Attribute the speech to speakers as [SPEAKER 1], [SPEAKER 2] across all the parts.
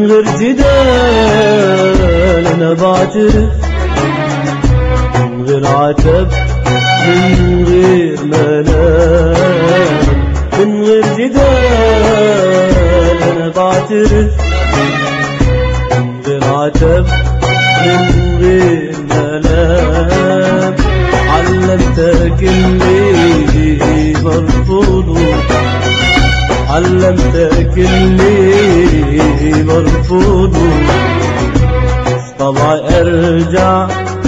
[SPEAKER 1] من غير جدال انا بعترف من غير عتب من غير ملام من غير جدال انا بعترف من غير عتب من غير ملام علمتك اللي مرفوض علمتك اللي مرفوض طبعا ارجع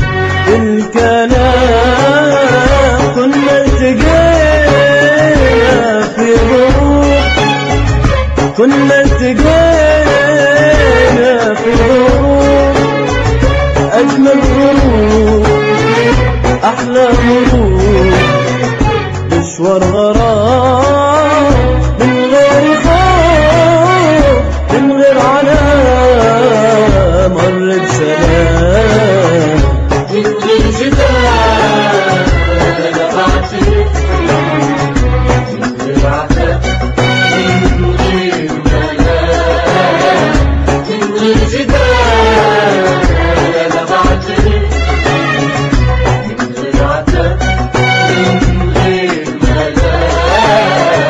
[SPEAKER 1] الكلام كنا التقينا في ظروف كنا التقينا في ظروف أجمل ظروف أحلى ظروف مشوار غرام من غير خوف من غير علام مر بسلام
[SPEAKER 2] من غير جدال أنا بعترف من غير عتب من غير ملام من غير جدال أنا بعترف من غير عتب من غير ملام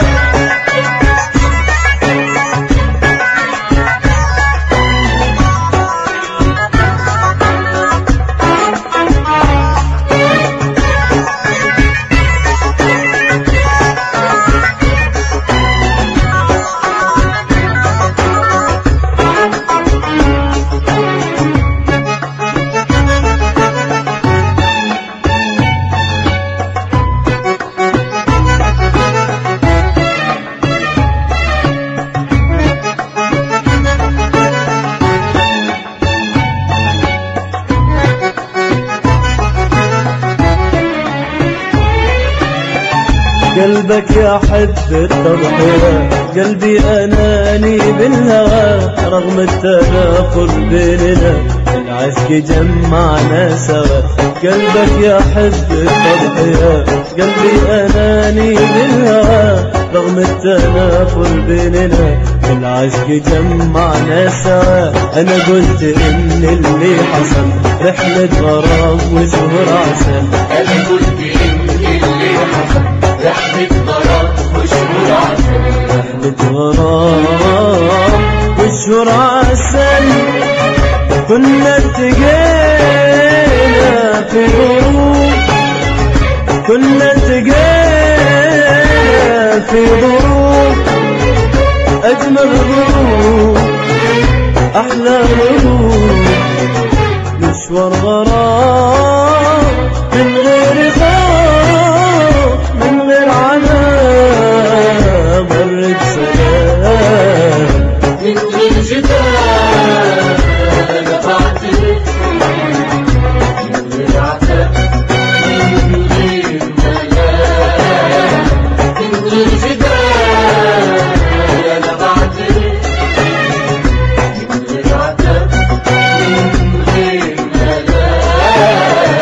[SPEAKER 1] قلبك يحب التضحية قلبي أناني بالهوى رغم التنافر بيننا العشق جمعنا سوا قلبك يحب التضحية قلبي أناني بالهوى رغم التنافر بيننا العشق جمعنا سوا أنا قلت إن اللي حصل رحلة غرام وشهر عسل
[SPEAKER 2] أنا قلت إن اللي حصل رحمة مرض وشهور عسل
[SPEAKER 1] رحلة غرام وشهر عسل كنا التقينا في ظروف كنا التقينا في ظروف أجمل ظروف أحلى ظروف مشوار غرام من غير خوف من غير عناء مرت سلام
[SPEAKER 2] من غير جدال أنا بعترف من غير عتب من غير ملام من غير جدال أنا بعترف من غير عتب من غير ملام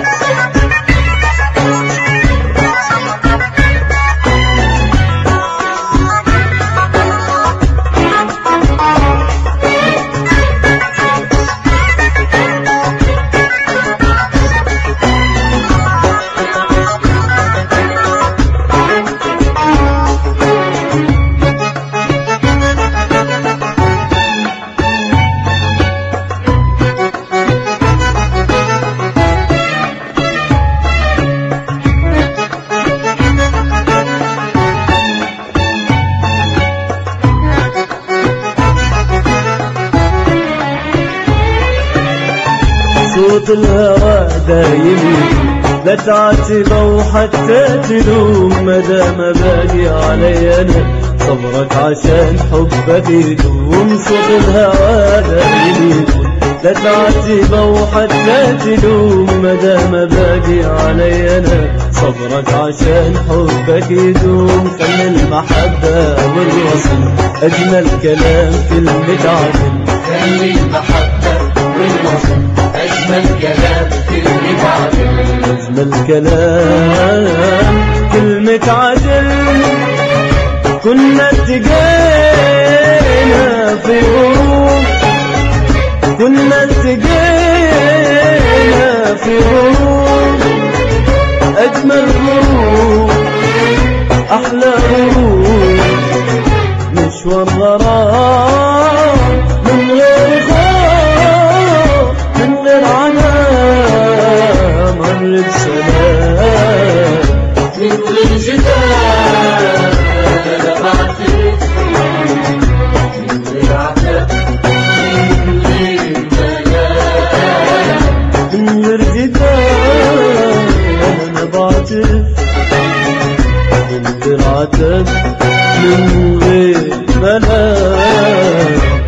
[SPEAKER 1] صوت الهوى دايم لا تعاتب وحتى تلوم مدى ما باقي علي انا صبرك عشان حبك يدوم صوت الهوى دايم لا تعاتب وحتى تلوم مدى ما باقي علي انا صبرك عشان حبك يدوم خلي المحبة والوصل اجمل كلام كلمة عدل
[SPEAKER 2] خلي المحبة والوصل أجمل كلام كلمة عدل
[SPEAKER 1] أجمل كلام كلمة عدل كنا اتقينا في غروب غروب أجمل غروب أحلى غروب مشوار غرام من غير خوف من غير عناء مر بسلام
[SPEAKER 2] من غير جدال أنا بعترف من غير عتاب من غير ملام
[SPEAKER 1] من غير جدال أنا بعترف من غير عتب من غير ملام